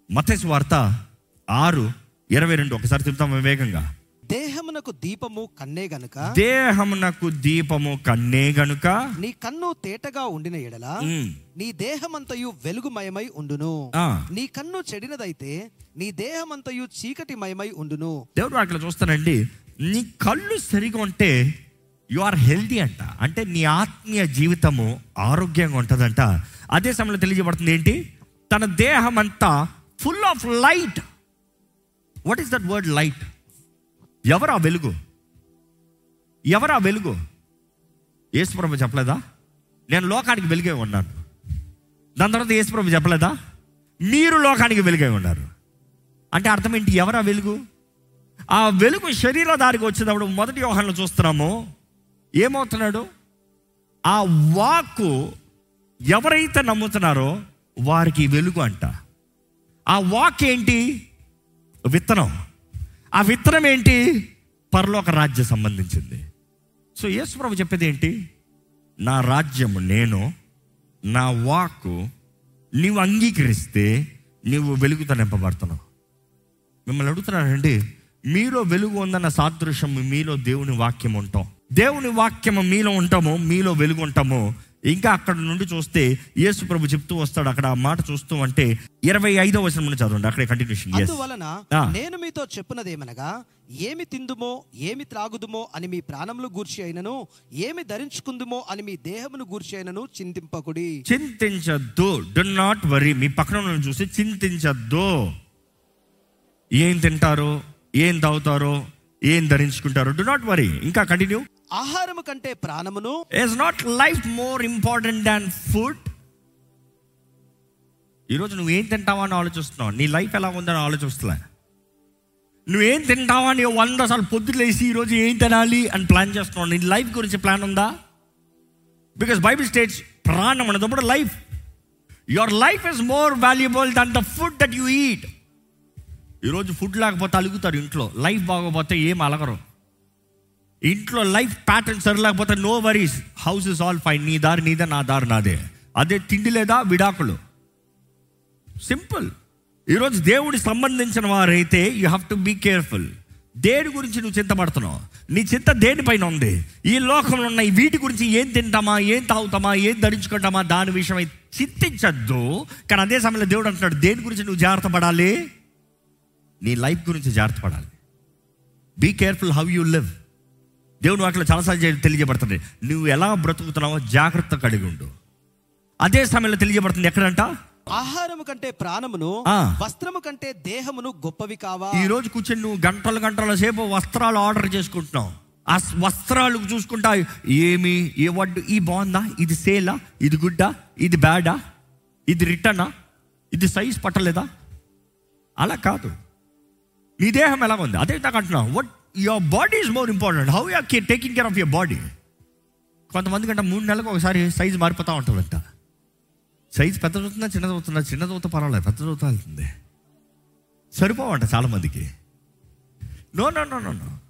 మతేసు వార్త ఆరు ఇరవై రెండు ఒకసారి చెప్తాం వేగంగా దేహమునకు దీపము కన్నే గనుక దేహమునకు దీపము కన్నే గనుక నీ కన్ను తేటగా ఉండిన ఎడల ఉమ్, నీ దేహమంతయు వెలుగుమయమై ఉండును ఆ, నీ కన్ను చెడినదైతే నీ దేహమంతయు చీకటిమయమై ఉండును దేవుడు అట్లా చూస్తానండి నీ కళ్ళు సరిగా ఉంటే యు ఆర్ హెల్దీ అంట అంటే నీ ఆత్మీయ జీవితము ఆరోగ్యంగా ఉంటుందంట అదే సమయంలో తెలియజేయబడుతుంది ఏంటి తన దేహం అంతా full of light what is that word light ఎవరా వెలుగు ఎవరా వెలుగు యేసుప్రభు చెప్పలేదా నేను లోకానికి వెలుగే ఉన్నాను దాని తర్వాత యేసుప్రభు చెప్పలేదా మీరు లోకానికి వెలుగే ఉన్నారు అంటే అర్థం ఏంటి ఎవరా వెలుగు ఆ వెలుగు శరీరధారికి వచ్చేటప్పుడు మొదటి వ్యవహారంలో చూస్తున్నాము ఏమవుతున్నాడు ఆ వాక్కు ఎవరైతే నమ్ముతున్నారో వారికి వెలుగు అంట ఆ వాక్ ఏంటి విత్తనం ఆ విత్తనం ఏంటి పరలోక రాజ్య సంబంధించింది సో యేసుప్రభు చెప్పేది ఏంటి నా రాజ్యము నేను నా వాక్కు నీవు అంగీకరిస్తే నీవు వెలుగుతో నింపబడుతున్నావు మిమ్మల్ని అడుగుతున్నానండి మీలో వెలుగు ఉందన్న సాదృశ్యం మీలో దేవుని వాక్యం ఉంటాం దేవుని వాక్యము మీలో ఉంటాము మీలో వెలుగు ఉంటాము ఇంకా అక్కడ నుండి చూస్తే యేసు ప్రభు చెప్తూ వస్తాడు అక్కడ ఆ మాట చూస్తూ అంటే ఇరవై ఐదో వచనం నుండి చదవండి అక్కడే కంటిన్యూషన్ ఎస్ అందువలన ఆ. నేను మీతో చెప్పున్నదేమనగా ఏమి తిందుమో ఏమి త్రాగుదుమో అని మీ ప్రాణములు గూర్చి అయినను ఏమి ధరించుకుందుమో అని మీ దేహమును గూర్చి అయినను చింతింపకుడి చింతించద్దు డు నాట్ వరీ మీ పక్కన ఉన్న చూసి చింతించద్దు ఏం తింటారో ఏం తాగుతారో ఏం ధరించుకుంటారో డు నాట్ వరీ ఇంకా కంటిన్యూ ఆహారము కంటే ప్రాణమును is not life more important than food ఈరోజు నువ్వేం తింటావా అని ఆలోచిస్తున్నావు నీ లైఫ్ ఎలా ఉందని ఆలోచిస్తున్నా నువ్వేం తింటావా అని వంద సార్లు పొద్దులేసి ఈరోజు ఏం తినాలి అని ప్లాన్ చేస్తున్నావు నీ లైఫ్ గురించి ప్లాన్ ఉందా బికాస్ బైబిల్ స్టేట్స్ ప్రాణం అనేటప్పుడు life your life is more valuable than the food that you eat ఈరోజు ఫుడ్ లేకపోతే అలుగుతారు ఇంట్లో లైఫ్ బాగోపోతే ఏం అలగరు ఇంట్లో లైఫ్ ప్యాటర్న్ సరి లేకపోతే no worries house is all fine నీ దారి నీదే నా దారి నాదే అదే తిండి లేదా విడాకులు సింపుల్ ఈరోజు దేవుడికి సంబంధించిన వారైతే you have to be careful దేని గురించి నువ్వు చింతపడుతున్నావు నీ చింత దేనిపైన ఉంది ఈ లోకంలో ఉన్న ఈ వీటి గురించి ఏం తింటామా ఏం తాగుతామా ఏం ధరించుకుంటామా దాని విషయమై చింతించద్దు కానీ అదే సమయంలో దేవుడు అంటున్నాడు దేని గురించి నువ్వు జాగ్రత్త పడాలి నీ లైఫ్ గురించి జాగ్రత్త పడాలి be careful how you live దేవుని వాటిలో చాలాసార్లు చే- తెలియజేయబడుతుంది నువ్వు ఎలా బ్రతుకుతున్నావో జాగ్రత్త కలిగి ఉండు అదే సమయంలో తెలియజేయబడుతుంది ఎక్కడంట ఆహారము కంటే ప్రాణమును ఆ. వస్త్రము కంటే దేహమును గొప్పవి కావా ఈ రోజు కూర్చొని నువ్వు గంటల గంటల సేపు వస్త్రాలు ఆర్డర్ చేసుకుంటున్నావు ఆ స్- వస్త్రాలు చూసుకుంటా ఏమి ఏ వడ్డు ఈ బాగుందా ఇది సేలా ఇది గుడ్డా ఇది బ్యాడా ఇది రిటర్నా ఇది సైజ్ పట్టలేదా అలా కాదు నీ దేహం ఎలా ఉంది అదే నాకు అంటున్నావు what your body is more important how you are taking care of your body కొంతమంది కంటే మూడు నెలలకు ఒకసారి సైజ్ మారిపోతూ ఉంటుందంట సైజ్ పెద్దది అవుతుందా చిన్నది అవుతుందా చిన్నది అవుతా పర్వాలేదు పెద్దది అవుతా వెళ్తుంది సరిపోవంట చాలా మందికి no no no no no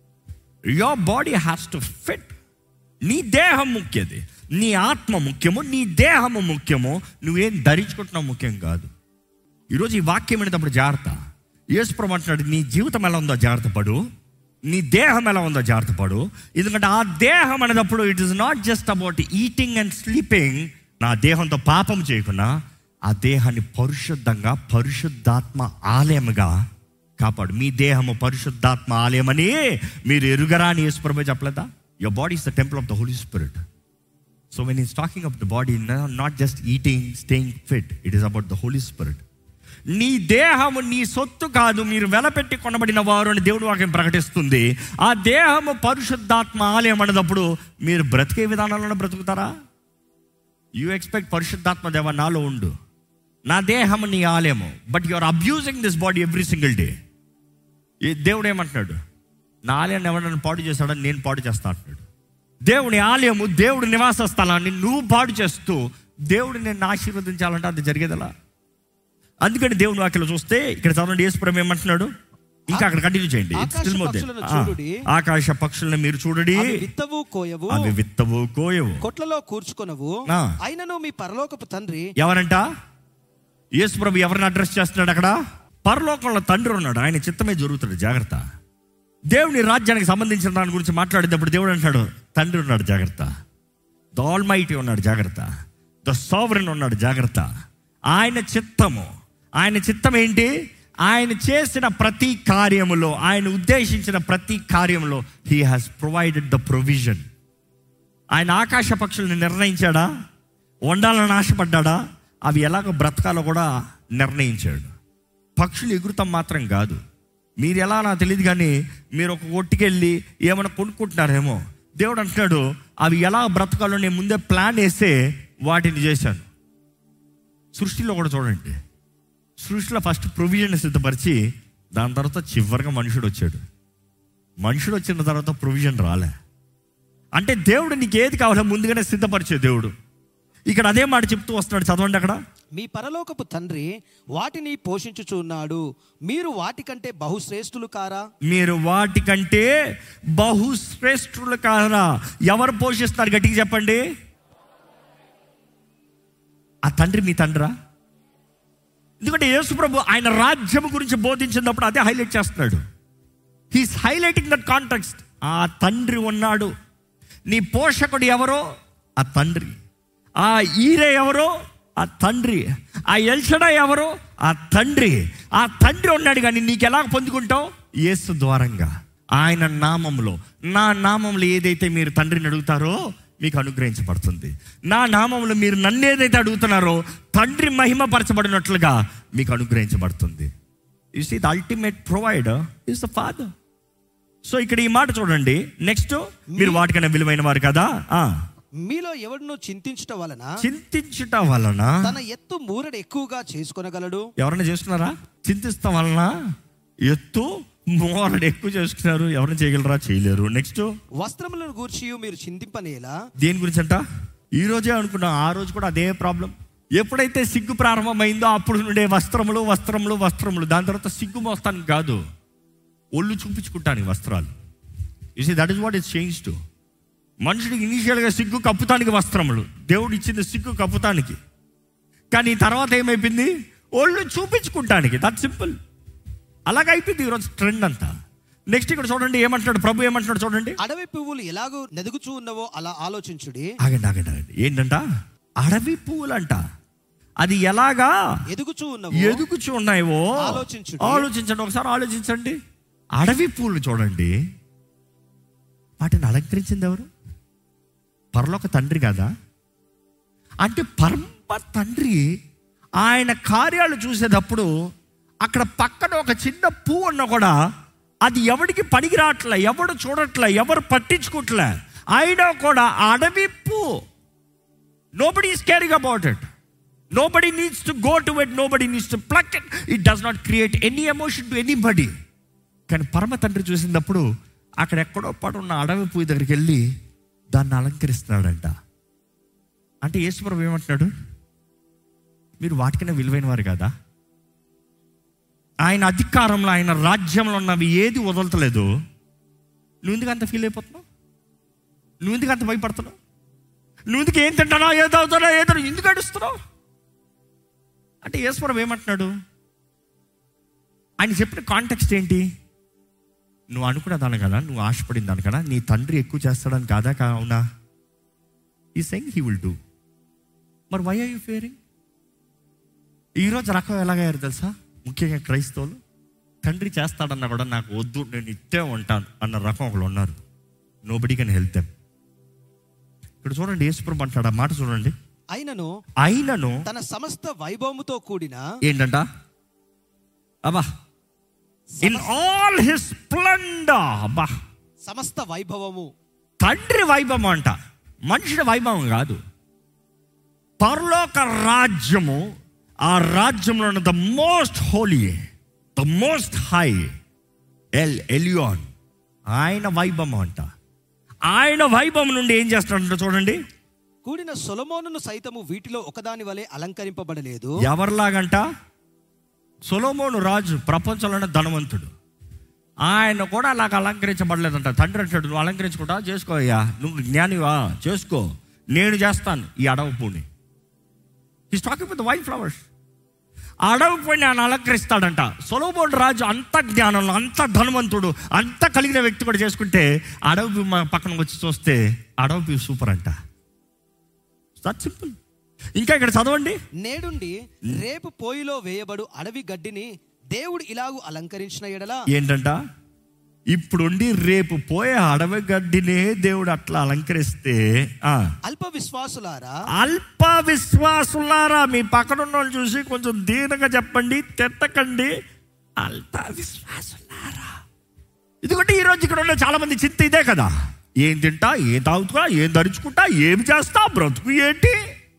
your body has to fit నీ దేహం ముఖ్యది నీ ఆత్మ ముఖ్యము నీ దేహము ముఖ్యము నువ్వేం ధరించుకుంటున్నావు ముఖ్యం కాదు ఈరోజు ఈ వాక్యం అనేటప్పుడు జాగ్రత్త యేసుప్రభు అంటున్నాడు నీ జీవితం ఎలా ఉందో జాగ్రత్త పడు నీ దేహం ఎలా ఉందో జాగ్రత్త పడు ఎందుకంటే ఆ దేహం అనేటప్పుడు it is not just about eating and sleeping నా దేహంతో పాపం చేయకుండా ఆ దేహాన్ని పరిశుద్ధంగా పరిశుద్ధాత్మ ఆలయముగా కాపాడు మీ దేహము పరిశుద్ధాత్మ ఆలయమని మీరు ఎరుగరా అని యేసుప్రభు చెప్పలేదా your body is the temple of the Holy Spirit so when is talking of the body not just eating staying fit it is about the Holy Spirit నీ దేహము నీ సొత్తు కాదు మీరు వెలపెట్టి కొనబడిన వారు అని దేవుడు వాక్యం ప్రకటిస్తుంది ఆ దేహము పరిశుద్ధాత్మ ఆలయం అన్నప్పుడు మీరు బ్రతికే విధానంలో బ్రతుకుతారా యూ ఎక్స్పెక్ట్ పరిశుద్ధాత్మ దేవ నాలో ఉండు నా దేహము నీ ఆలయము but you are abusing this body every single day ఈ దేవుడు ఏమంటున్నాడు నా ఆలయాన్ని ఎవరైనా పాడు చేస్తాడని నేను పాడు చేస్తా అంటున్నాడు దేవుని ఆలయము దేవుడి నివాస స్థలాన్ని నువ్వు పాడు చేస్తూ దేవుడు నిన్ను ఆశీర్వదించాలంటే అది జరిగేదలా అందుకని దేవుని వాక్యలో చూస్తే ఇక్కడ చదవండి యేసుప్రభు ఏమంటున్నాడు ఇంకా అక్కడ కంటిన్యూ చేయండి It's ఆకాశ still more there. పక్షులను ఆ, చూడుడి. ఆకాశ పక్షులను మీరు చూడడి అవి విత్తవు కోయవు అవి విత్తవు కోయవు కొట్లలో కూర్చుకొనవు ఆ. అయినను మీ పరలోకపు తండ్రి ఎవరంట యేసు ప్రభు ఎవరిని అడ్రస్ చేస్తున్నాడు అక్కడ పరలోకంలో తండ్రి ఉన్నాడు ఆయన చిత్తమే జరుగుతాడు జాగ్రత్త దేవుని రాజ్యానికి సంబంధించిన దాని గురించి మాట్లాడేటప్పుడు దేవుడు అంటాడు తండ్రి ఉన్నాడు జాగ్రత్త ద ఆల్ మైటీ ఉన్నాడు జాగ్రత్త ద సావరన్ ఉన్నాడు జాగ్రత్త ఆయన చిత్తము ఆయన చిత్తం ఏంటి ఆయన చేసిన ప్రతి కార్యములో ఆయన ఉద్దేశించిన ప్రతి కార్యంలో he has provided the provision ఆయన ఆకాశ పక్షుల్ని నిర్ణయించాడా వండాలని ఆశపడ్డాడా అవి ఎలాగ బ్రతకాలో కూడా నిర్ణయించాడు పక్షులు ఎగురుతాం మాత్రం కాదు మీరు ఎలా నాకు తెలియదు కానీ మీరు ఒక ఒట్టికెళ్ళి ఏమైనా కొనుక్కుంటున్నారేమో దేవుడు అంటున్నాడు అవి ఎలా బ్రతకాలో నేను ముందే ప్లాన్ వేస్తే వాటిని చేశాను సృష్టిలో కూడా చూడండి సృష్టిలో ఫస్ట్ ప్రొవిజన్ సిద్ధపరిచి దాని తర్వాత చివరిగా మనుషుడు వచ్చాడు మనుషుడు వచ్చిన తర్వాత ప్రొవిజన్ రాలే అంటే దేవుడు నీకు ఏది కావాలో ముందుగానే సిద్ధపరిచే దేవుడు ఇక్కడ అదే మాట చెప్తూ వస్తున్నాడు చదవండి అక్కడ మీ పరలోకపు తండ్రి వాటిని పోషించుచున్నాడు మీరు వాటికంటే బహుశ్రేష్ఠులు కారా మీరు వాటికంటే బహుశ్రేష్ఠులు కారా ఎవరు పోషిస్తారు గట్టిగా చెప్పండి ఆ తండ్రి మీ తండ్రా ఎందుకంటే యేసు ప్రభు ఆయన రాజ్యం గురించి బోధించినప్పుడు అదే హైలైట్ చేస్తున్నాడు హీస్ హైలైటింగ్ దట్ కాంటెక్స్ట్ ఆ తండ్రి ఉన్నాడు నీ పోషకుడు ఎవరో ఆ తండ్రి ఆ ఈరే ఎవరో ఆ తండ్రి ఆ ఎల్షడ ఎవరో ఆ తండ్రి ఆ తండ్రి ఉన్నాడు కానీ నీకు ఎలా పొందుకుంటావు యేసు ద్వారంగా ఆయన నామంలో నా నామంలో ఏదైతే మీరు తండ్రిని అడుగుతారో మీకు అనుగ్రహించబడుతుంది నా నామంలో మీరు నన్ను ఏదైతే అడుగుతున్నారో తండ్రి మహిమపరచబడినట్లుగా మీకు అనుగ్రహించబడుతుంది you see the ultimate provider is the Father so ఇక్కడ ఈ మాట చూడండి నెక్స్ట్ మీరు వాటికన్నా విలువైన వారు కదా ఆ మీలో ఎవడును చింతించుట వలన చింతించుట వలన తన ఎత్తు మూరడు ఎక్కువగా చేసుకొనగలడు ఎవరైనా చేస్తున్నారా చింతిస్తాం వలన ఎత్తు మోరడు ఎక్కువ చేసుకున్నారు ఎవరైనా చేయగలరా చేయలేరు నెక్స్ట్ వస్త్రములను గూర్చి మీరు చింతింపనేలా దేని గురించి అంట ఈ రోజే అనుకున్నా ఆ రోజు కూడా అదే ప్రాబ్లం ఎప్పుడైతే సిగ్గు ప్రారంభమైందో అప్పుడు నుండే వస్త్రములు వస్త్రములు వస్త్రములు దాని తర్వాత సిగ్గు మోస్తానికి కాదు ఒళ్ళు చూపించుకుంటాను వస్త్రాలు you see that is what is change to మనుషుడికి ఇనీషియల్గా సిగ్గు కప్పుతానికి వస్త్రములు దేవుడు ఇచ్చింది సిగ్గు కప్పుతానికి కానీ తర్వాత ఏమైపోయింది ఒళ్ళు చూపించుకుంటానికి దట్ సింపుల్ అలాగ అయిపోయింది ఈరోజు ట్రెండ్ అంతా నెక్స్ట్ ఇక్కడ చూడండి ఏమంటున్నాడు ప్రభు ఏమంటున్నాడు చూడండి అడవి పువ్వులు ఎలాగూ నెదుగుచూ ఉన్నవో అలా ఆలోచించుడి ఆగండి ఆగండి ఆగండి ఏంటంట అడవి పువ్వులంట అది ఎలాగా ఎదుగుచూ ఉన్నవో ఎదుగుచు ఉన్నాయో ఆలోచించుడి. ఆలోచించండి ఒకసారి ఆలోచించండి అడవి పూలు చూడండి వాటిని అలంకరించింది ఎవరు పరలోక తండ్రి కదా అంటే పరమ తండ్రి ఆయన కార్యాలు చూసేటప్పుడు అక్కడ పక్కన ఒక చిన్న పువ్వు ఉన్నా కూడా అది ఎవడికి పనికి రావట్లే ఎవడు చూడట్లే ఎవరు పట్టించుకోవట్లే అయినా కూడా ఆ అడవి పువ్వు nobody is caring about it nobody needs to go to it nobody needs to pluck it it does not create any emotion to anybody కానీ పరమ తండ్రి చూసినప్పుడు అక్కడ ఎక్కడో పాటు ఉన్న అడవి పువ్వు దగ్గరికి వెళ్ళి దాన్ని అలంకరిస్తున్నాడంట అంటే యేసుప్రభు ఏమంటున్నాడు మీరు వాటికన్నా విలువైన వారు కదా ఆయన అధికారంలో ఆయన రాజ్యంలో ఉన్నవి ఏది వదలతలేదు నువ్వు ఎందుకు అంత ఫీల్ అయిపోతున్నావు నువ్వు ఎందుకు అంత భయపడుతున్నావు నువ్వు ఎందుకు ఏం తింటానా ఏదో అవుతానా ఏదో ఎందుకు అడుస్తున్నావు అంటే ఈశ్వరం ఏమంటున్నాడు ఆయన చెప్పిన కాంటెక్స్ట్ ఏంటి నువ్వు అనుకున్న దాని కదా నువ్వు ఆశపడిన దాని కదా నీ తండ్రి ఎక్కువ చేస్తాడని కాదా కా- అవునా ఈ సెయింగ్ హీ విల్ డూ మరి వై ఆర్ యూ ఫియరింగ్ ఈరోజు రకం ఎలాగయ్యారు తెలుసా ముఖ్యంగా క్రైస్తవులు తండ్రి చేస్తాడన్నా కూడా నాకు వద్దు నేను ఇట్టే ఉంటాను అన్న రకం ఒకళ్ళు ఉన్నారు నోబడి కెన్ హెల్ప్ దెమ్ ఇక్కడ చూడండి యేసుప్రభు అంటాడు ఆ మాట చూడండి అయినను అయినను తన సమస్త వైభవముతో కూడిన ఏంటంట అబ్బా ఇన్ ఆల్ హిస్ స్ప్లెండర్ అబ్బా సమస్త వైభవము తండ్రి వైభవం అంట మనుషుడి వైభవం కాదు పరలోక రాజ్యము ఆ రాజ్యంలో ఉన్న the most holy the most high El Elyon ఆయన వైభవం అంట ఆయన వైభవం నుండి ఏం చేస్తాడంట చూడండి కూడిన సొలమోనును సైతము వీటిలో ఒకదాని వలె అలంకరింపబడలేదు ఎవరిలాగంట సొలోమోను రాజు ప్రపంచంలోనే ధనవంతుడు ఆయన కూడా అలాగ అలంకరించబడలేదంట తండ్రి అంటాడు నువ్వు అలంకరించుకుంటా చేసుకో అయ్యా నువ్వు జ్ఞానివా చేసుకో నేను చేస్తాను ఈ అడవి పూని ఈ టాకింగ్ విత్ వైట్ ఫ్లవర్స్ అడవి పోయి ఆయన అలంకరిస్తాడంట సొలోబోన్ రాజు అంత జ్ఞానంలో అంత ధనవంతుడు అంత కలిగిన వ్యక్తి కూడా చేసుకుంటే అడవి మా పక్కన వచ్చి చూస్తే అడవి సూపర్ అంట దట్ సింపుల్ ఇంకా ఇక్కడ చదవండి నేడుండి రేపు పోయిలో వేయబడు అడవి గడ్డిని దేవుడు ఇలాగు అలంకరించిన ఎడల ఏంటంట ఇప్పుడుండి రేపు పోయే అడవి గడ్డినే దేవుడు అట్లా అలంకరిస్తే ఆ, అల్ప విశ్వాసులారా అల్ప విశ్వాసులారా మీ పక్కన ఉన్న వాళ్ళని చూసి కొంచెం దీనంగా చెప్పండి తిట్టకండి అల్ప విశ్వాసులారా ఇదిగోటి ఈరోజు ఇక్కడ ఉన్న చాలా మంది చింత ఇదే కదా ఏం తింటా ఏం తాగుతా ఏం ధరించుకుంటా ఏం చేస్తా బ్రతుకు ఏంటి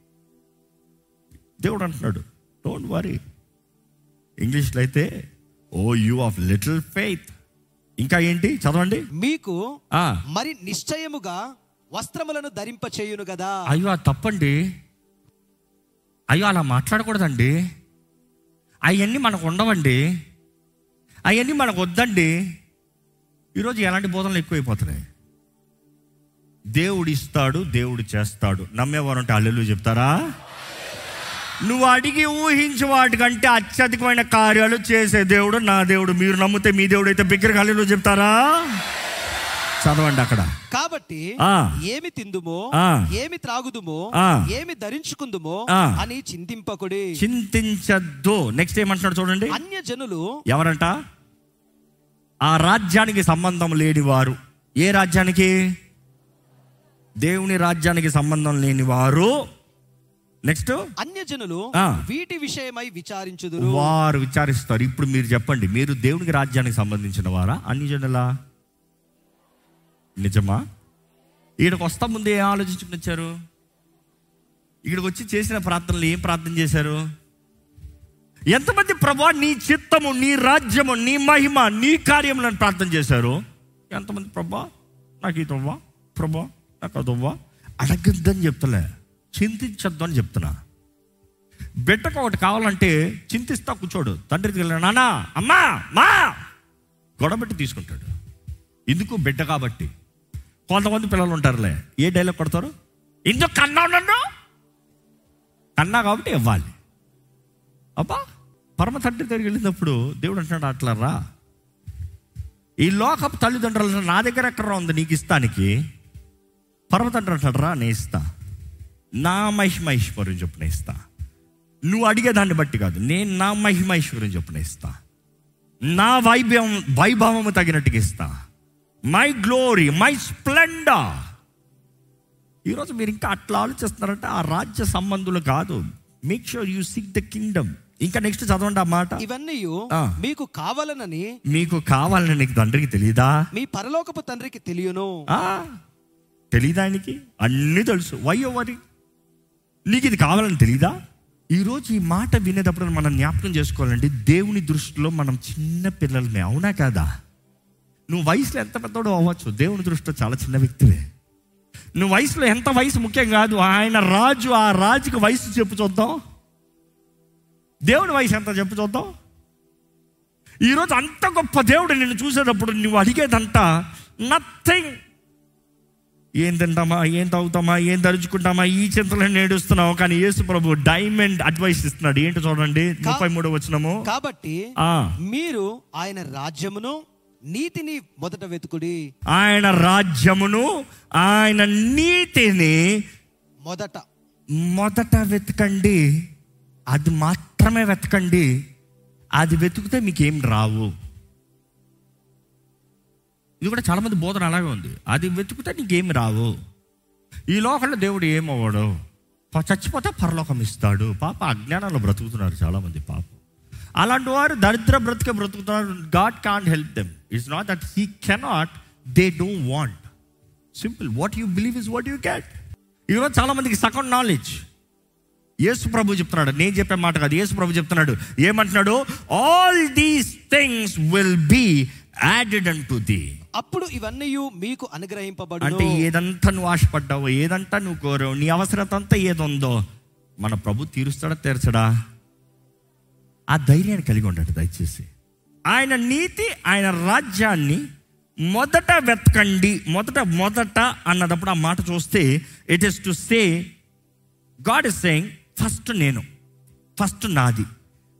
దేవుడు అంటున్నాడు డోంట్ వరీ ఇంగ్లీష్లో అయితే O you of little faith ఇంకా ఏంటి చదవండి మీకు ఆ, మరి నిశ్చయముగా వస్త్రములను ధరింప చేయును కదా అయ్యో అది తప్పండి అయ్యో అలా మాట్లాడకూడదండి అవన్నీ మనకు ఉండవండి అవన్నీ మనకు వద్దండి ఈరోజు ఎలాంటి బోధనలు ఎక్కువైపోతున్నాయి దేవుడు ఇస్తాడు దేవుడు చేస్తాడు నమ్మేవారు అంటే అల్లెలు చెప్తారా నువ్వు అడిగి ఊహించి వాటికంటే అత్యధికమైన కార్యాలు చేసే దేవుడు నా దేవుడు మీరు నమ్మితే మీ దేవుడు అయితే బిగ్గరగా అల్లెలు చెప్తారా చదవండి అక్కడ కాబట్టి ఆ. ఏమి తిందుమో ఆ. ఏమి త్రాగుదుమో ఆ. ఏమి ధరించుకుందుమో ఆ. అని చింతింపకుడి చింతించద్దు నెక్స్ట్ ఏమంటున్నాడు చూడండి అన్య జనులు ఎవరంట ఆ రాజ్యానికి సంబంధం లేని వారు ఏ రాజ్యానికి దేవుని రాజ్యానికి సంబంధం లేని వారు నెక్స్ట్ అన్య జనులు ఆ. వీటి విషయమై విచారించుదురు వారు విచారిస్తారు ఇప్పుడు మీరు చెప్పండి మీరు దేవునికి రాజ్యానికి సంబంధించిన వారా అన్ని జనులా నిజమా ఈడకి వస్తా ముందు ఏం ఆలోచించుకుని వచ్చారు ఇక్కడికి వచ్చి చేసిన ప్రార్థనలు ఏం ప్రార్థన చేశారు ఎంతమంది ప్రభా నీ చిత్తము నీ రాజ్యము నీ మహిమ నీ కార్యములను ప్రార్థన చేశారు ఎంతమంది ప్రభా నాకు ఇదవ్వా ప్రభా నాకు అదవ్వా అడగద్దని చెప్తలే చింతించద్దు అని చెప్తున్నా బిడ్డకు ఒకటి కావాలంటే చింతిస్తా కూర్చోడు తండ్రికి వెళ్ళిన నాన్న అమ్మా మా గొడవబెట్టి తీసుకుంటాడు ఎందుకు బిడ్డ కాబట్టి కొంతమంది పిల్లలు ఉంటారులే ఏ డైలాగ్ కొడతారు ఎందుకు కన్నావు నన్ను కన్నా కాబట్టి ఇవ్వాలి అబ్బా పరమ తండ్రి దగ్గరికి వెళ్ళినప్పుడు దేవుడు అంటున్నాడు అట్లా రా ఈ లోకపు తల్లిదండ్రులు నా దగ్గర ఎక్కడ ఉంది నీకు ఇస్తానికి పరమ తండ్రి అంటాడు రా నేను ఇస్తా నా మహిమ ఐశ్వర్యం చొప్పున ఇస్తా నువ్వు అడిగేదాన్ని బట్టి కాదు నేను నా మహిమ ఐశ్వర్యం చొప్పున ఇస్తా నా వైభవం వైభవము తగినట్టుగా ఇస్తా మై గ్లోరీ మై స్ప్లెండా ఈరోజు మీరు ఇంకా అట్లా ఆలోచిస్తున్నారంటే ఆ రాజ్య సంబంధులు కాదు make sure you seek the kingdom ఇంకా నెక్స్ట్ చదవండి ఆ మాట ఇవన్నీ ఆ. మీకు కావాలనని మీకు కావాలని నీకు తండ్రికి తెలియదా మీ పరలోకపు తండ్రికి తెలియను ఆ, తెలీదా ఆయనకి అన్నీ తెలుసు వై వరి నీకు ఇది కావాలని తెలీదా ఈరోజు ఈ మాట వినేటప్పుడు మనం జ్ఞాపకం చేసుకోవాలండి దేవుని దృష్టిలో మనం చిన్న పిల్లలమే అవునా కాదా నువ్వు వయసులో ఎంత పెద్దోడు అవ్వచ్చు దేవుని దృష్టిలో చాలా చిన్న వ్యక్తివే నువ్వు వయసులో ఎంత వయసు ముఖ్యం కాదు ఆయన రాజు ఆ రాజుకి వయసు చెప్పు చూద్దాం దేవుడి వయసు ఎంత చెప్పు చూద్దాం ఈరోజు అంత గొప్ప దేవుడు నిన్ను చూసేటప్పుడు నువ్వు అడిగేదంతా నథింగ్ ఏం తింటామా ఏం తాగుతామా ఏం ధరించుకుంటామా ఈ చింతలను నేడుస్తున్నావు కానీ యేసు ప్రభు డైమండ్ అడ్వైస్ ఇస్తున్నాడు ఏంటి చూడండి ముప్పై మూడు వచ్చినము కాబట్టి ఆ, మీరు ఆయన రాజ్యమును నీతిని మొదట వెతుకుడి ఆయన రాజ్యమును ఆయన నీతిని మొదట మొదట వెతకండి అది మాత్రమే వెతకండి అది వెతికితే మీకేం రావు ఇది కూడా చాలా మంది బోధన అలాగే ఉంది అది వెతుకుతే నీకేం రావు ఈ లోకంలో దేవుడు ఏమవ్వడు ప- చచ్చిపోతే పరలోకం ఇస్తాడు పాప అజ్ఞానంలో బ్రతుకుతున్నారు చాలా మంది పాప అలాంటి వారు దరిద్ర బ్రతికే బ్రతుకుతున్నారు God can't help them it's not that he cannot they don't want simple what you believe is what you get ఈరోజు చాలా మందికి సగం నాలెడ్జ్ యేసు ప్రభు చెప్తున్నాడు నేను చెప్పే మాట కాదు యేసు ప్రభు చెప్తున్నాడు ఏమంటున్నాడు all these things will be added unto the అప్పుడు ఇవన్నీ మీకు అనుగ్రహింపబడు అంటే ఏదంతా నువ్వు ఆశపడ్డావో ఏదంతా నువ్వు కోరావు నీ అవసరత అంతా ఏదుందో మన ప్రభు తీరుస్తాడా తీర్చడా ఆ ధైర్యాన్ని కలిగి ఉండండి దయచేసి ఆయన నీతి ఆయన రాజ్యాన్ని మొదట వెతకండి మొదట మొదట అన్నదప్పుడు ఆ మాట చూస్తే it is to say God is saying first నేను ఫస్ట్ నాది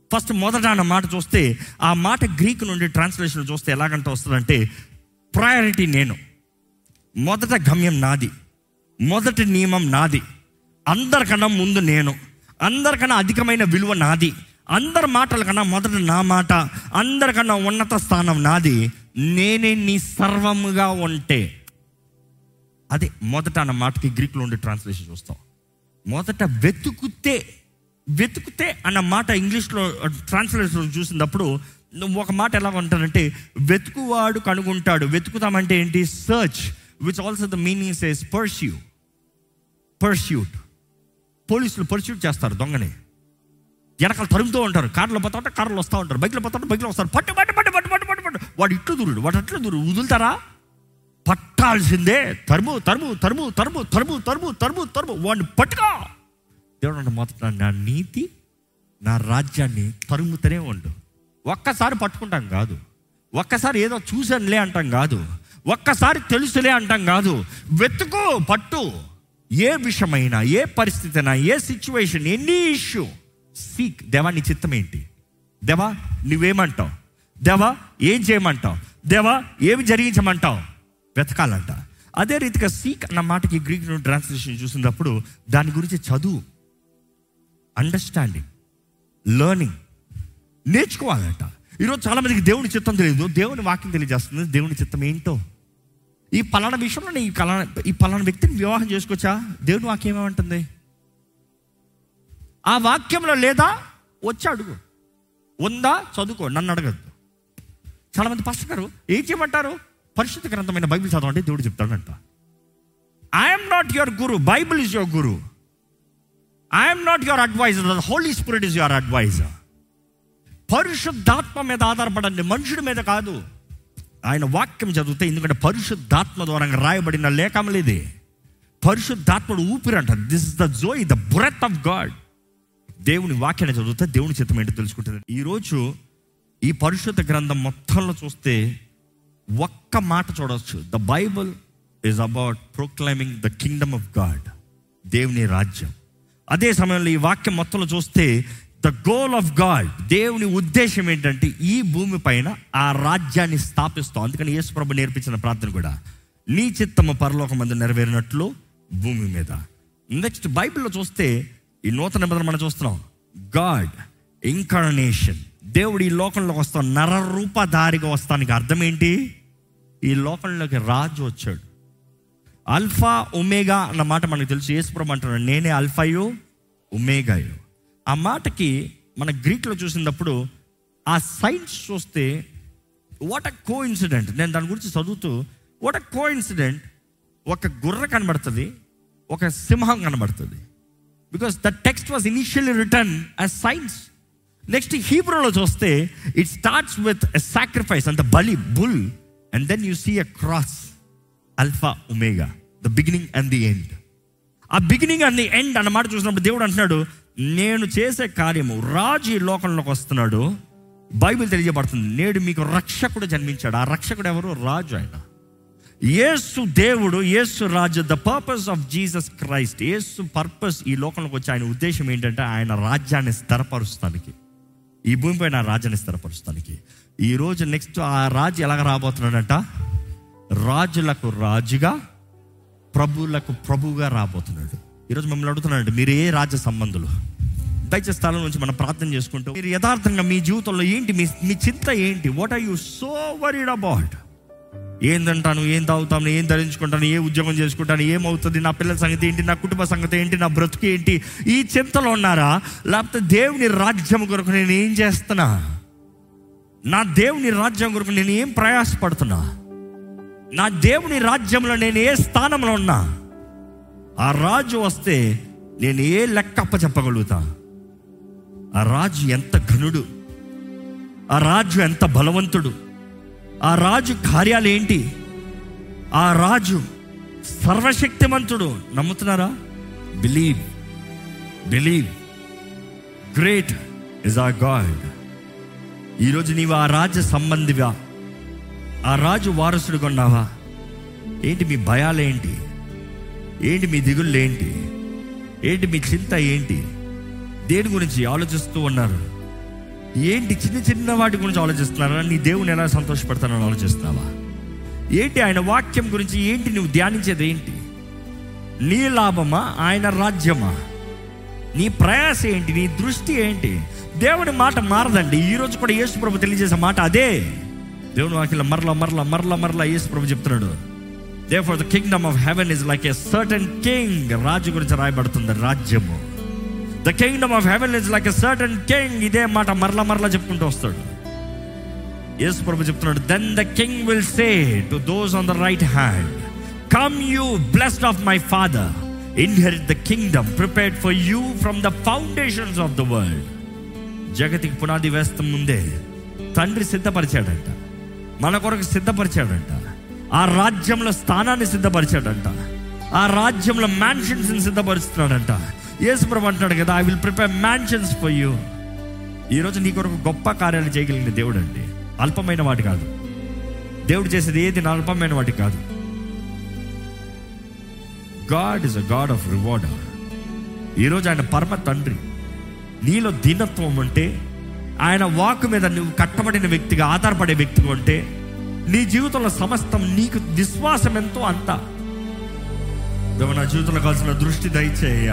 ఫస్ట్ మొదట అన్న మాట చూస్తే ఆ మాట గ్రీక్ నుండి ట్రాన్స్లేషన్ చూస్తే ఎలాగంటే వస్తుందంటే ప్రయారిటీ నేను మొదట గమ్యం నాది మొదటి నియమం నాది అందరికన్నా ముందు నేను అందరికన్నా అధికమైన విలువ నాది అందరి మాటల కన్నా మొదట నా మాట అందరికన్నా ఉన్నత స్థానం నాది నేనే నీ సర్వముగా ఉంటే అదే మొదట అన్న మాటకి గ్రీక్లో ఉండే ట్రాన్స్లేషన్ చూస్తాం మొదట వెతుకుతే వెతుకుతే అన్న మాట ఇంగ్లీష్లో ట్రాన్స్లేషన్ చూసినప్పుడు ఒక మాట ఎలా ఉంటారంటే వెతుకువాడు కనుగొంటాడు వెతుకుతామంటే ఏంటి search which also the meaning says pursue pursuit పోలీసులు పర్స్యూట్ చేస్తారు దొంగని వెనకాల తరుముతూ ఉంటారు కార్లో పోతా ఉంటే కార్లో వస్తూ ఉంటారు బైక్లో పోతా ఉంటే బైక్లో వస్తారు పట్టు పట్టు పట్టు పట్టు పట్టు పట్టు పట్టు వాడు ఇట్లు దూరుడు వాడు అట్లా దూరు వదులుతారా పట్టాల్సిందే తరుము తరుము తరుము తరుము తరుము తరుము తరుము తరుము వాడిని పట్టుకో దేవుడు అంటే మొదట నా నీతి నా రాజ్యాన్ని తరుముతూనే ఉండు ఒక్కసారి పట్టుకుంటాం కాదు ఒక్కసారి ఏదో చూసానులే అంటాం కాదు ఒక్కసారి తెలుసులే అంటాం కాదు వెతుకు పట్టు ఏ విషయమైనా ఏ పరిస్థితి అయినా ఏ సిచ్యువేషన్ ఎనీ ఇష్యూ సీక్ దేవా నీ చిత్తం ఏంటి దేవా నువ్వేమంటావు దేవా ఏం చేయమంటావు దేవా ఏమి జరిగించమంటావు వెతకాలంట అదే రీతిగా సీక్ అన్న మాటకి గ్రీక్ ట్రాన్స్లేషన్ చూసినప్పుడు దాని గురించి చదువు అండర్స్టాండింగ్ లెర్నింగ్ నేర్చుకోవాలంట ఈరోజు చాలా మందికి దేవుని చిత్తం తెలియదు దేవుని వాక్యం తెలియజేస్తుంది దేవుని చిత్తం ఏంటో ఈ పలానా విషయంలో నేను ఈ పలానా ఈ పలానా వ్యక్తిని వివాహం చేసుకోవచ్చా దేవుని వాక్యం ఏమంటుంది ఆ వాక్యంలో లేదా వచ్చి అడుగు ఉందా చదువుకో నన్ను అడగద్దు చాలా మంది పాస్టర్ గారు ఏం చేయమంటారు పరిశుద్ధ గ్రంథమైన బైబిల్ చదవండి దేవుడు చెప్తాడంట I'm not your guru Bible is your guru I'm not your adviser the Holy Spirit is your adviser పరిశుద్ధాత్మ మీద ఆధారపడండి మనుషుడి మీద కాదు ఆయన వాక్యం చదివితే ఎందుకంటే పరిశుద్ధాత్మ ద్వారా రాయబడిన లేఖములు ఇది పరిశుద్ధాత్ముడు ఊపిరి అంట this is the joy the breath of God దేవుని వాక్యాన్ని చదివితే దేవుని చిత్తం ఏంటో తెలుసుకుంటుంది ఈరోజు ఈ పరిశుద్ధ గ్రంథం మొత్తంలో చూస్తే ఒక్క మాట చూడవచ్చు the Bible is about proclaiming the kingdom of God దేవుని రాజ్యం అదే సమయంలో ఈ వాక్యం మొత్తంలో చూస్తే ద గోల్ ఆఫ్ గాడ్ దేవుని ఉద్దేశం ఏంటంటే ఈ భూమి పైన ఆ రాజ్యాన్ని స్థాపిస్తాం అందుకని యేసు ప్రభు నేర్పించిన ప్రార్థన కూడా నీ చిత్తము పరలోకం మందు నెరవేరినట్లు భూమి మీద నెక్స్ట్ బైబిల్లో చూస్తే ఈ నూతన నిబంధన మనం చూస్తున్నాం గాడ్ ఇంకార్నేషన్ దేవుడు ఈ లోకంలోకి వస్తాం నర రూపధారిగా వస్తానికి అర్థం ఏంటి ఈ లోకంలోకి రాజు వచ్చాడు అల్ఫా ఒమేగా అన్న మాట మనకు తెలుసు యేసుప్రభు అంటున్నాడు నేనే అల్ఫాయు ఒమేగాయు ఆ మాటకి మన గ్రీక్లో చూసినప్పుడు ఆ సైన్స్ చూస్తే వాట్ అ కో ఇన్సిడెంట్ నేను దాని గురించి చదువుతూ వాట్ అ కో ఇన్సిడెంట్ ఒక గుర్ర కనబడుతుంది ఒక సింహం కనబడుతుంది because the text was initially written as signs next హీబ్రోలో చూస్తే it starts with a sacrifice అంత బలి bull and then you see a cross alpha omega the beginning and the end ఆ బిగినింగ్ అండ్ ది ఎండ్ అన్నమాట చూసినప్పుడు దేవుడు అంటున్నాడు నేను చేసే కార్యము రాజు ఈ లోకంలోకి వస్తున్నాడు బైబిల్ తెలియజేయబడుతుంది నేడు మీకు రక్షకుడు జన్మించాడు ఆ రక్షకుడు ఎవరు రాజు ఆయన యేసు దేవుడు యేసు రాజు the purpose of Jesus Christ Yesu purpose ఈ లోకంలోకి వచ్చి ఆయన ఉద్దేశం ఏంటంటే ఆయన రాజ్యాన్ని స్థిరపరుస్తానికి ఈ భూమిపై నా రాజ్యాన్ని స్థిరపరుస్తానికి ఈ రోజు నెక్స్ట్ ఆ రాజు ఎలాగ రాబోతున్నాడంట రాజులకు రాజుగా ప్రభువులకు ప్రభువుగా రాబోతున్నాడు ఈరోజు మిమ్మల్ని అడుగుతున్నాడు మీరు ఏ రాజ్య సంబంధులు దయచేసి స్థలం నుంచి మనం ప్రార్థన చేసుకుంటూ మీరు యథార్థంగా మీ జీవితంలో ఏంటి మీ మీ చింత ఏంటి what are you so worried about ఏం తింటాను ఏం తాగుతాను ఏం ధరించుకుంటాను ఏ ఉద్యోగం చేసుకుంటాను ఏమవుతుంది నా పిల్లల సంగతి ఏంటి నా కుటుంబ సంగతి ఏంటి నా బ్రతుకు ఏంటి ఈ చింతలో ఉన్నారా లేకపోతే దేవుని రాజ్యం కొరకు నేను ఏం చేస్తున్నా నా దేవుని రాజ్యం కొరకు నేను ఏం ప్రయాసపడుతున్నా నా దేవుని రాజ్యంలో నేను ఏ స్థానంలో ఉన్నా ఆ రాజు వస్తే నేను ఏ లెక్క చెప్పగలుగుతా ఆ రాజు ఎంత ఘనుడు ఆ రాజు ఎంత బలవంతుడు ఆ రాజు కార్యాలు ఏంటి ఆ రాజు సర్వశక్తిమంతుడు నమ్ముతున్నారా బిలీవ్ బిలీవ్ గ్రేట్ ఇస్ ఆ గాడ్ ఈరోజు నీవు ఆ రాజ్య సంబంధివా ఆ రాజు వారసుడుగా ఉన్నావా ఏంటి మీ భయాలేంటి ఏంటి మీ దిగుళ్ళు ఏంటి ఏంటి మీ చింత ఏంటి దేని గురించి ఆలోచిస్తూ ఉన్నారు ఏంటి చిన్న చిన్న వాటి గురించి ఆలోచిస్తున్నారా నీ దేవుని ఎలా సంతోషపెడతానని ఆలోచిస్తున్నావా ఏంటి ఆయన వాక్యం గురించి ఏంటి నువ్వు ధ్యానించేది ఏంటి నీ లాభమా ఆయన రాజ్యమా నీ ప్రయాస ఏంటి నీ దృష్టి ఏంటి దేవుని మాట మారదండి ఈ రోజు కూడా యేసు ప్రభు తెలియజేసే మాట అదే దేవుని వాక్యం మరల మరల మరల మరల యేసు ప్రభు చెప్తున్నాడు therefore the kingdom of heaven is like a certain king రాజు గురించి రాయబడుతుంది రాజ్యము the kingdom of heaven is like a certain king ఇదే మాట మరల మరల చెప్పుకుంటూ వస్తాడు యేసు ప్రభు చెప్తున్నాడు then the king will say to those on the right hand come you blessed of my Father inherit the kingdom prepared for you from the foundations of the world జగతికి పునాది వేస్తం ముందే తండ్రి సిద్ధపరిచాడంట మన కొరకు సిద్ధపరిచాడంట ఆ రాజ్యంలో స్థానాన్ని సిద్ధపరిచాడంట ఆ రాజ్యంలో మ్యాన్షన్స్ సిద్ధపరుస్తున్నాడంట యేసుప్రభు అంటున్నాడు కదా I will prepare mansions for you ఈరోజు నీ కొరకు గొప్ప కార్యాలు చేయగలిగిన దేవుడు అండి అల్పమైన వాటి కాదు దేవుడు చేసేది ఏది నా అల్పమైన వాటి కాదు God is a God of reward ఈరోజు ఆయన పరమ తండ్రి నీలో దీనత్వం ఉంటే ఆయన వాక్ మీద నువ్వు కట్టబడిన వ్యక్తిగా ఆధారపడే వ్యక్తిగా ఉంటే నీ జీవితంలో సమస్తం నీకు విశ్వాసం ఎంతో అంత దేవా, నా జీవితంలో కావాల్సిన దృష్టి దయచేయ్యా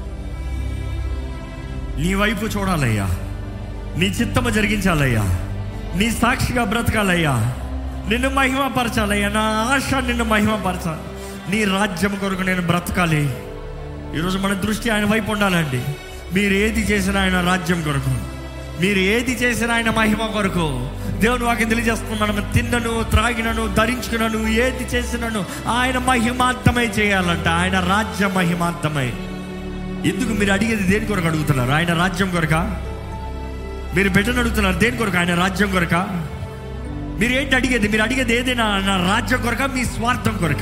నీ వైపు చూడాలయ్యా నీ చిత్తము జరిగించాలయ్యా నీ సాక్షిగా బ్రతకాలయ్యా నిన్ను మహిమపరచాలయ్యా నా ఆశ నిన్ను మహిమపరచాలి నీ రాజ్యం కొరకు నేను బ్రతకాలి ఈరోజు మన దృష్టి ఆయన వైపు ఉండాలండి మీరు ఏది చేసినా ఆయన రాజ్యం కొరకు మీరు ఏది చేసినా ఆయన మహిమ కొరకు దేవుని వాక్యం తెలియజేస్తున్నాం మనం తిన్నను త్రాగినను ధరించుకున్నాను ఏది చేసినను ఆయన మహిమార్థమై చేయాలంట ఆయన రాజ్య మహిమార్థమై ఎందుకు మీరు అడిగేది దేని కొరకు అడుగుతున్నారు ఆయన రాజ్యం కొరక మీరు బిడ్డను అడుగుతున్నారు దేని కొరకు ఆయన రాజ్యం కొరక మీరు ఏంటి అడిగేది మీరు అడిగేది ఏదైనా నా రాజ్యం కొరక మీ స్వార్థం కొరక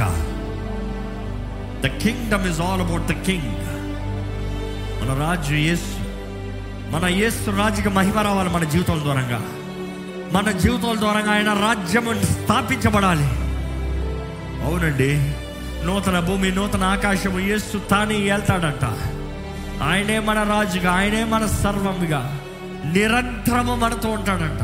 the kingdom is all about the king మన రాజు యేసు మన యేసు రాజుకి మహిమ రావాలి మన జీవితాల ద్వారంగా మన జీవితాల ద్వారంగా ఆయన రాజ్యం స్థాపించబడాలి అవునండి నూతన భూమి నూతన ఆకాశము యేసు తానే వెళ్తాడంట ఆయనే మన రాజుగా ఆయనే మన సర్వముగా నిరంతరము మనతో ఉంటాడంట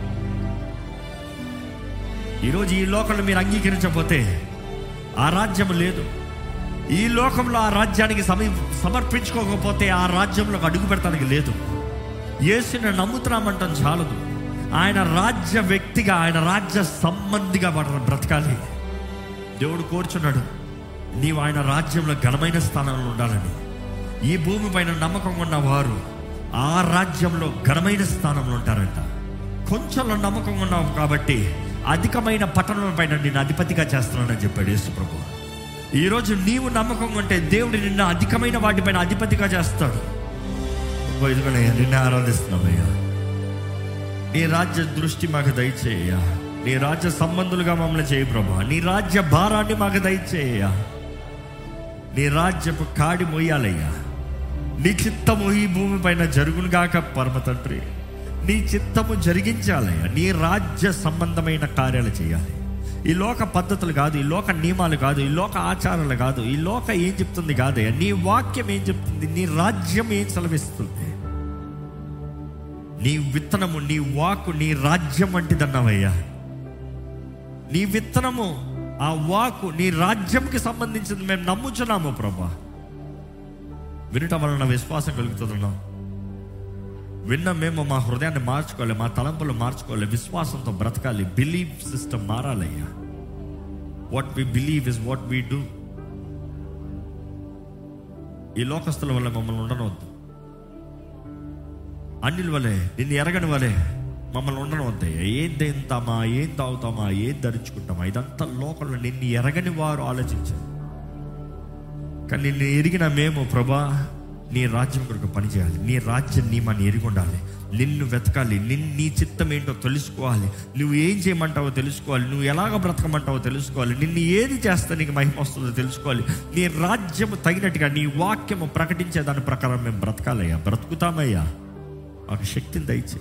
ఈరోజు ఈ లోకంలో మీరు అంగీకరించకపోతే ఆ రాజ్యం లేదు ఈ లోకంలో ఆ రాజ్యానికి సమీ సమర్పించుకోకపోతే ఆ రాజ్యంలోకి అడుగు పెడతానికి లేదు యేసుని నమ్ముతున్నామంటాం చాలదు ఆయన రాజ్య వ్యక్తిగా ఆయన రాజ్య సంబంధిగా మనం బ్రతకాలి దేవుడు కోరుచున్నాడు నీవు ఆయన రాజ్యంలో ఘనమైన స్థానంలో ఉండాలని ఈ భూమి పైన నమ్మకం ఉన్న వారు ఆ రాజ్యంలో ఘనమైన స్థానంలో ఉంటారంట కొంచెంలో నమ్మకం ఉన్నావు కాబట్టి అధికమైన పట్టణాల పైన నేను అధిపతిగా చేస్తున్నానని చెప్పాడు యేసు ప్రభు ఈరోజు నీవు నమ్మకం ఉంటే దేవుడు నిన్ను అధికమైన వాటిపైన అధిపతిగా చేస్తాడు ఓ ఇదిగోనయ్యా నిన్నే ఆరాధిస్తున్నామయ్యా నీ రాజ్య దృష్టి మాకు దయచేయ నీ రాజ్య సంబంధులుగా మమ్మల్ని చేయి ప్రభా నీ రాజ్య భారాన్ని మాకు దయచేయ నీ రాజ్యపు కాడి మొయ్యాలయ్యా నీ చిత్తము ఈ భూమి పైన జరుగునుగాక పరమ తండ్రి నీ చిత్తము జరిగించాలయ్యా నీ రాజ్య సంబంధమైన కార్యాలు చేయాలి ఈ లోక పద్ధతులు కాదు ఈ లోక నియమాలు కాదు ఈ లోక ఆచారాలు కాదు ఈ లోక ఏం చెప్తుంది కాదయ్యా నీ వాక్యం ఏం చెప్తుంది నీ రాజ్యం ఏం సెలవిస్తుంది నీ విత్తనము నీ వాకు నీ రాజ్యం వంటిదన్నావయ్యా నీ విత్తనము ఆ వాకు నీ రాజ్యంకి సంబంధించింది మేము నమ్ముచున్నాము ప్రభా వినటం వలన విశ్వాసం కలుగుతున్నాం విన్న మేము మా హృదయాన్ని మార్చుకోవాలి మా తలంపులు మార్చుకోవాలి విశ్వాసంతో బ్రతకాలి బిలీవ్ సిస్టమ్ మారాలయ్యా what we believe is what we do ఈ లోకస్తుల వల్ల మమ్మల్ని ఉండనవద్దు అన్నిల వలె నిన్ను ఎరగని వలె మమ్మల్ని ఉండనవద్దయ్యా ఏం తింటామా ఏం తాగుతామా ఏం ధరించుకుంటామా ఇదంతా లోకంలో నిన్ను ఎరగని వారు ఆలోచించారు కానీ నిన్ను ఎరిగిన మేము ప్రభా నీ రాజ్యం కొరకు పనిచేయాలి నీ రాజ్యం నియమాన్ని ఎరిగి ఉండాలి నిన్ను వెతకాలి నిన్ను నీ చిత్తం ఏంటో తెలుసుకోవాలి నువ్వు ఏం చేయమంటావో తెలుసుకోవాలి నువ్వు ఎలాగ బ్రతకమంటావో తెలుసుకోవాలి నిన్ను ఏది చేస్తే నీకు మహిమ వస్తుందో తెలుసుకోవాలి నీ రాజ్యము తగినట్టుగా నీ వాక్యము ప్రకటించే దాని ప్రకారం మేము బ్రతకాలయ్యా బ్రతుకుతామయ్యా మాకు శక్తిని దయచే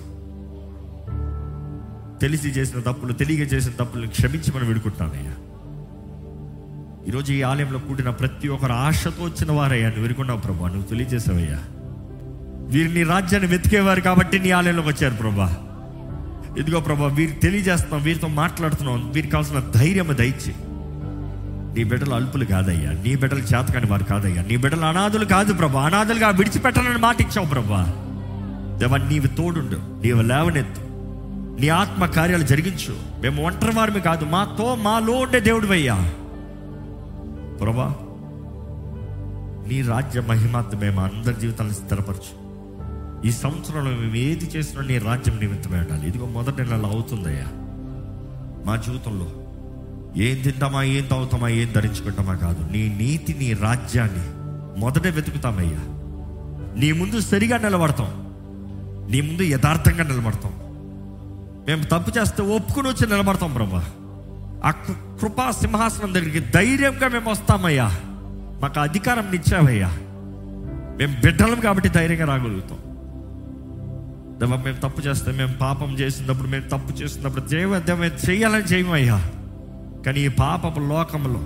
తెలిసి చేసిన తప్పులు తెలియక చేసిన తప్పులు క్షమించి మనం విడుకుంటానయ్యా ఈరోజు ఈ ఆలయంలో కూడిన ప్రతి ఒక్కరు ఆశతో వచ్చిన వారయ్యా నువ్వు ఎరుగున్నావు ప్రభా నువ్వు తెలియజేసావయ్యా వీరు నీ రాజ్యాన్ని వెతికేవారు కాబట్టి నీ ఆలయంలోకి వచ్చారు ప్రభా ఇదిగో ప్రభా వీరికి తెలియజేస్తున్నాం వీరితో మాట్లాడుతున్నాం వీరికి కావాల్సిన ధైర్యం దయచి నీ బిడ్డలు అల్పులు కాదయ్యా నీ బిడ్డలు చేతకాని వారు కాదయ్యా నీ బిడ్డలు అనాథులు కాదు ప్రభా అనాథులుగా విడిచిపెట్టాలని మాట ఇచ్చావు ప్రభా దేవా నీవు తోడుండు నీవు లేవనెత్తు నీ ఆత్మ కార్యాలు జరిగించు మేము ఒంటరి వారిమి కాదు మాతో మాలో ఉండే దేవుడు అయ్యా ప్రభా నీ రాజ్య మహిమాత్మ మేము అందరి జీవితాలను స్థిరపరచు ఈ సంవత్సరంలో మేము ఏది చేసినా నీ రాజ్యం నిమిత్తమే ఉండాలి ఇదిగో మొదటి నెలలో అవుతుందయ్యా మా జీవితంలో ఏం తింటామా ఏం తాగుతామా ఏం ధరించుకుంటామా కాదు నీ నీతి నీ రాజ్యాన్ని మొదట వెతుకుతామయ్యా నీ ముందు సరిగా నిలబడతాం నీ ముందు యథార్థంగా నిలబడతాం మేము తప్పు చేస్తే ఒప్పుకుని వచ్చి నిలబడతాం ప్రభా ఆ కృ- కృపా సింహాసనం దగ్గరికి ధైర్యంగా మేము వస్తామయ్యా మాకు అధికారం ఇచ్చావయ్యా మేము బిడ్డలం కాబట్టి ధైర్యంగా రాగలుగుతాం దేవా మేము తప్పు చేస్తే మేము పాపం చేసినప్పుడు మేము తప్పు చేసినప్పుడు దేవ దేవ మేము చేయాలని చేయమయ్యా కానీ ఈ పాపపు లోకంలో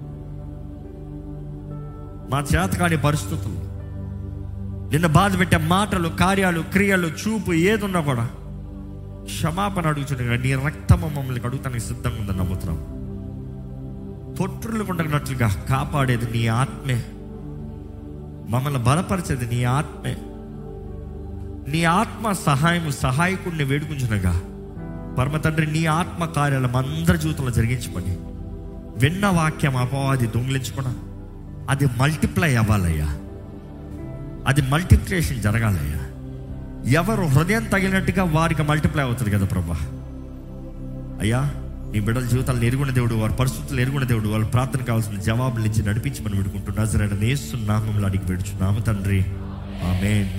మా చేతకాని పరిస్థితులు నిన్న బాధ పెట్టే మాటలు కార్యాలు క్రియలు చూపు ఏదున్నా కూడా క్షమాపణ అడుగుతుండగా నీ రక్తము మమ్మల్ని అడుగుతానికి సిద్ధంగా ఉందని నమ్ముతున్నాం తొట్టులు ఉండనట్లుగా కాపాడేది నీ ఆత్మే మమ్మల్ని బలపరిచేది నీ ఆత్మే నీ ఆత్మ సహాయం సహాయకుడిని వేడుకుంటునగా పరమ తండ్రి నీ ఆత్మ కార్యాలు మా అందరి జీవితంలో జరిగించమని విన్న వాక్యం అపవాది దొంగిలించుకున్నా అది మల్టిప్లై అవ్వాలయ్యా అది మల్టిప్లికేషన్ జరగాలయ్యా ఎవరు హృదయం తగిలినట్టుగా వారికి మల్టిప్లై అవుతుంది కదా ప్రభా అయ్యా నీ బిడ్డల జీవితాలు ఎరుగున్న దేవుడు వారి పరిస్థితులు ఎరుగున్న దేవుడు వాళ్ళ ప్రార్థన కావాల్సిన జవాబులు ఇచ్చి నడిపించమని పెడుకుంటూ నజరైన నేస్తున్నామంలో అడిగి పెడుచున్నాము తండ్రి ఆమెన్